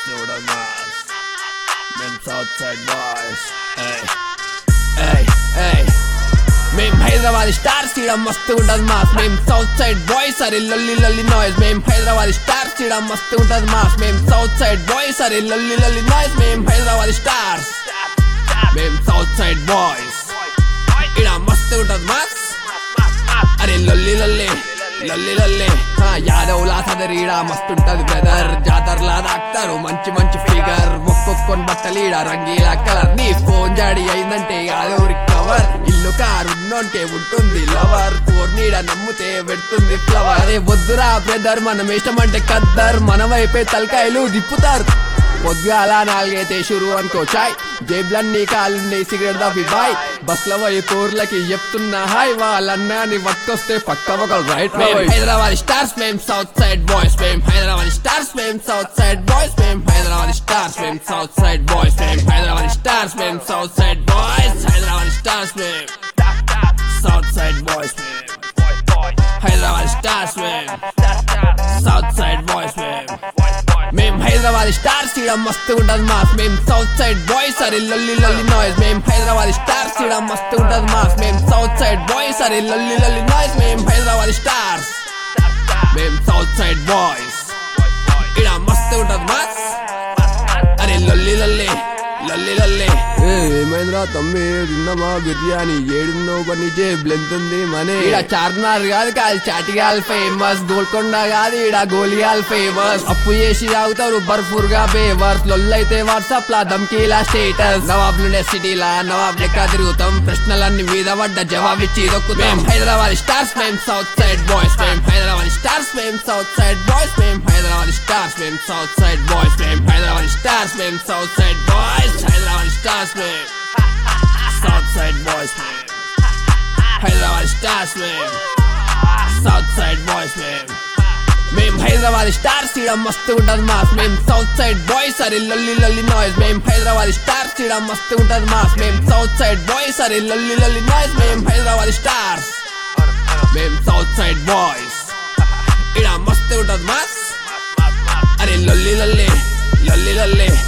మస్తు ఉండదు మాస్ మేం సౌత్ సైడ్ బాయ్స్ ఏయ్ ఏయ్ ఏయ్ మేం హైదరాబాద్ స్టార్స్ ఈడ మస్తు ఉంటది మాస్ మేం సౌత్ సైడ్ బాయ్స్ అరే లొల్లి లొల్లి నాయిస్ మేం హైదరాబాద్ స్టార్స్ ఈడ మస్తు ఉంటది మాస్ మేం సౌత్ సైడ్ బాయ్స్ అరే లొల్లి లొల్లి నాయిస్ మేం హైదరాబాద్ స్టార్స్ మేం సౌత్ సైడ్ బాయ్స్ ఈడ మస్తు ఉంటది మాస్ అరే లొల్లి లొల్లి లొల్లి లొల్లి ఆ, యాదవ్లా సదరీడ మస్తుంటది బ్రదర్ జాతరలా దాక్తారు మంచి మంచి ఫిగర్ ఒక్కొక్కని బట్టలీడ రంగీలా కలర్ నీ ఫోన్ జాడి అయిందంటే యాదవ్ కవర్ ఇల్లు కారు ఉన్నోన్కే ఉంటుంది లవర్ ఫోర్ నీడ నమ్ముతే పెడుతుంది ఫ్లవర్ అరే వద్దురా బ్రదర్ మనం ఇష్టమంటే కద్దర్ మన వైపే తలకాయలు దిప్పుతారు పొద్దుగాల నాలుగైతే షురు అనుకో చాయ్ జేబులన్నీ కాలున్నాయి సిగరెట్ దవ్వి బాయ్ బస్ల పోయి కూర్లకి చెప్తున్నా హాయ్ వాళ్ళన్నాని పట్టుకొస్తే పక్క ఒక రైట్ హైదరాబాద్ స్టార్స్ మేం సౌత్ సైడ్ బాయ్స్ మేం హైదరాబాద్ స్టార్స్ మేం సౌత్ సైడ్ బాయ్స్ మేం హైదరాబాద్ స్టార్స్ మేం సౌత్ సైడ్ బాయ్స్ మేం హైదరాబాద్ స్టార్స్ మేం south side boys Hyderabad stars మేం సౌత్ సైడ్ బాయ్స్ మేం హైదరాబాద్ స్టార్స్ మేం సౌత్ సైడ్ బాయ్స్ మేం మేం హైదరాబాద్ స్టార్స్ ఈడ మస్తు ఉంటది మాస్ మేం సౌత్ సైడ్ బాయ్స్ అరే లొల్లి లొల్లి నాయిస్ మేం హైదరాబాద్ స్టార్స్ ఈడ మస్తు ఉంటది మాస్ మేం సౌత్ సైడ్ బాయ్స్ అరే లొల్లి లొల్లి నాయిస్ మేం హైదరాబాద్ స్టార్స్ మేం సౌత్ సైడ్ బాయ్స్ ఈడ మస్తు ఉంటది మాస్ అరే లొల్లి లొల్లి లొల్లి లొల్లి ఏమైందిరా తమ్మి తిన్నామా బిర్యానీ ఏడున్నావు కొన్ని జేబులు ఎంత ఉంది మనీ ఈడ చార్మినార్ కాదు కాదు చాటిగాల్ ఫేమస్ గోల్కొండ కాదు ఈడ గోలియాల్ ఫేమస్ అప్పు చేసి తాగుతారు బర్ఫూర్ గా బేవర్స్ లొల్లైతే వాట్సాప్ లా ధమ్కీలా స్టేటస్ నవాబ్లుండే సిటీలా నవాబ్ లెక్క తిరుగుతాం ప్రశ్నలన్నీ మీద పడ్డ జవాబిచ్చి దొక్కుతాం హైదరాబాద్ స్టార్స్ మేం సౌత్ సైడ్ బాయ్స్ మేం హైదరాబాద్ స్టార్స్ మేం సౌత్ సైడ్ బాయ్స్ మేం హైదరాబాద్ స్టార్స్ మేం సౌత్ సైడ్ బాయ్స్ మేం హైదరాబాద్ స్టార్స్ మేం south side boys Hyderabad stars మేం సౌత్ సైడ్ బాయ్స్ మేం హైదరాబాద్ స్టార్స్ మేం సౌత్ సైడ్ బాయ్స్ మేం మేం హైదరాబాద్ స్టార్స్ ఈడ మస్తు ఉంటది మాస్ మేం సౌత్ సైడ్ బాయ్స్ అరే లొల్లి లొల్లి నాయిస్ మేం హైదరాబాద్ స్టార్స్ ఈడ మస్తు ఉంటది మాస్ మేం సౌత్ సైడ్ బాయ్స్ అరే లొల్లి లొల్లి నాయిస్ మేం హైదరాబాద్ స్టార్స్ మేం సౌత్ సైడ్ బాయ్స్ ఈడ మస్తు ఉంటది మాస్ అరే లొల్లి లొల్లి లొల్లి లొల్లి